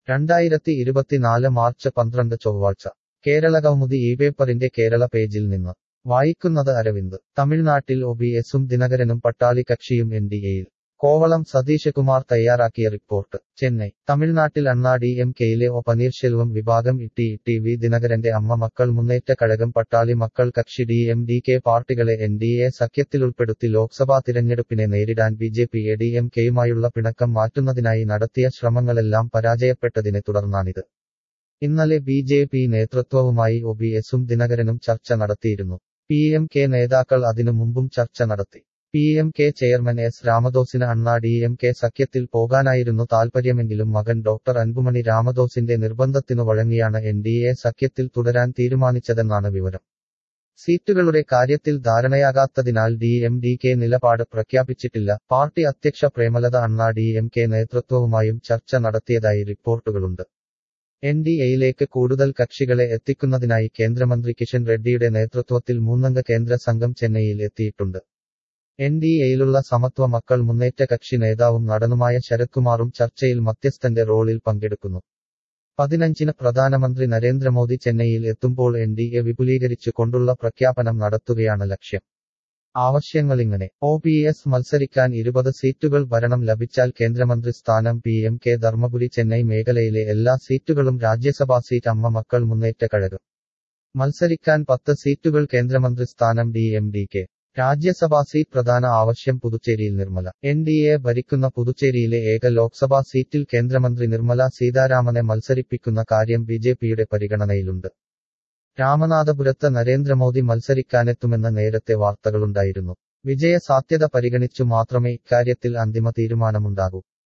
രണ്ടായിരത്തി ഇരുപത്തിനാല് മാർച്ച് പന്ത്രണ്ട് ചൊവ്വാഴ്ച കേരളകൗമുദി ഈ പേപ്പറിന്റെ കേരള പേജിൽ നിന്ന് വായിക്കുന്നത് അരവിന്ദ് തമിഴ്നാട്ടിൽ ഒ ബി എസും ദിനകരനും പട്ടാളി കക്ഷിയും എൻ ഡി എയിൽ കോവളം സതീഷ് കുമാർ തയ്യാറാക്കിയ റിപ്പോർട്ട് ചെന്നൈ തമിഴ്നാട്ടിൽ അണ്ണാ ഡി എം കെയിലെ ഒ പനീർശെൽവം വിഭാഗം ഇട്ടി ടി വി ദിനകരന്റെ അമ്മ മക്കൾ മുന്നേറ്റ Kazhagam Pattali Makkal Katchi D M D K പാർട്ടികളെ എൻ ഡി എ സഖ്യത്തിലുൾപ്പെടുത്തി ലോക്സഭാ തിരഞ്ഞെടുപ്പിനെ നേരിടാൻ B J P A D M കെയുമായുള്ള പിണക്കം മാറ്റുന്നതിനായി നടത്തിയ ശ്രമങ്ങളെല്ലാം പരാജയപ്പെട്ടതിനെ തുടർന്നാണിത് ഇന്നലെ ബി ജെ പി നേതൃത്വവുമായി ഒ ബി എസും ദിനകരനും ചർച്ച നടത്തിയിരുന്നു പി എം കെ നേതാക്കൾ അതിനു മുമ്പും ചർച്ച നടത്തി P M K chairman S രാമദോസിന് അണ്ണാ ഡി എം കെ സഖ്യത്തിൽ പോകാനായിരുന്നു താൽപര്യമെങ്കിലും മകൻ ഡോക്ടർ അൻപുമണി രാമദോസിന്റെ നിർബന്ധത്തിനു വഴങ്ങിയാണ് എൻ ഡി എ സഖ്യത്തിൽ തുടരാൻ തീരുമാനിച്ചതെന്നാണ് വിവരം സീറ്റുകളുടെ കാര്യത്തിൽ ധാരണയാകാത്തതിനാൽ ഡി എം ഡി കെ നിലപാട് പ്രഖ്യാപിച്ചിട്ടില്ല പാർട്ടി അധ്യക്ഷ പ്രേമലത അണ്ണാ ഡി എം കെ നേതൃത്വവുമായും ചർച്ച നടത്തിയതായി റിപ്പോർട്ടുകളുണ്ട് എൻ ഡി എയിലേക്ക് കൂടുതൽ കക്ഷികളെ എത്തിക്കുന്നതിനായി കേന്ദ്രമന്ത്രി കിഷൻ റെഡ്ഡിയുടെ നേതൃത്വത്തിൽ മൂന്നംഗ കേന്ദ്ര സംഘം ചെന്നൈയിൽ എത്തിയിട്ടുണ്ട് എൻ ഡി എയിലുള്ള സമത്വ മക്കൾ മുന്നേറ്റ കക്ഷി നേതാവും നടനുമായ ശരത്കുമാറും ചർച്ചയിൽ മധ്യസ്ഥന്റെ റോളിൽ പങ്കെടുക്കുന്നു പതിനഞ്ചിന് പ്രധാനമന്ത്രി നരേന്ദ്രമോദി ചെന്നൈയിൽ എത്തുമ്പോൾ എൻ ഡി എ വിപുലീകരിച്ചു കൊണ്ടുള്ള പ്രഖ്യാപനം നടത്തുകയാണ് ലക്ഷ്യം ആവശ്യങ്ങളിങ്ങനെ ഒ പി എസ് മത്സരിക്കാൻ ഇരുപത് സീറ്റുകൾ ഭരണം ലഭിച്ചാൽ കേന്ദ്രമന്ത്രി സ്ഥാനം P M K Dharmapuri Chennai മേഖലയിലെ എല്ലാ സീറ്റുകളും രാജ്യസഭാ സീറ്റ് അമ്മ മക്കൾ മുന്നേറ്റ കഴകം മത്സരിക്കാൻ പത്ത് സീറ്റുകൾ കേന്ദ്രമന്ത്രി സ്ഥാനം D M D K Rajya Sabha seat പ്രധാന ആവശ്യം പുതുച്ചേരിയിൽ നിർമ്മല എൻ ഡി എ ഭരിക്കുന്ന പുതുച്ചേരിയിലെ ഏക ലോക്സഭാ സീറ്റിൽ കേന്ദ്രമന്ത്രി നിർമ്മല സീതാരാമനെ മത്സരിപ്പിക്കുന്ന കാര്യം ബി ജെ പിയുടെ പരിഗണനയിലുണ്ട് രാമനാഥപുരത്ത് നരേന്ദ്രമോദി മത്സരിക്കാനെത്തുമെന്ന് നേരത്തെ വാർത്തകളുണ്ടായിരുന്നു വിജയ സാധ്യത പരിഗണിച്ചു മാത്രമേ ഇക്കാര്യത്തിൽ അന്തിമ തീരുമാനമുണ്ടാകൂ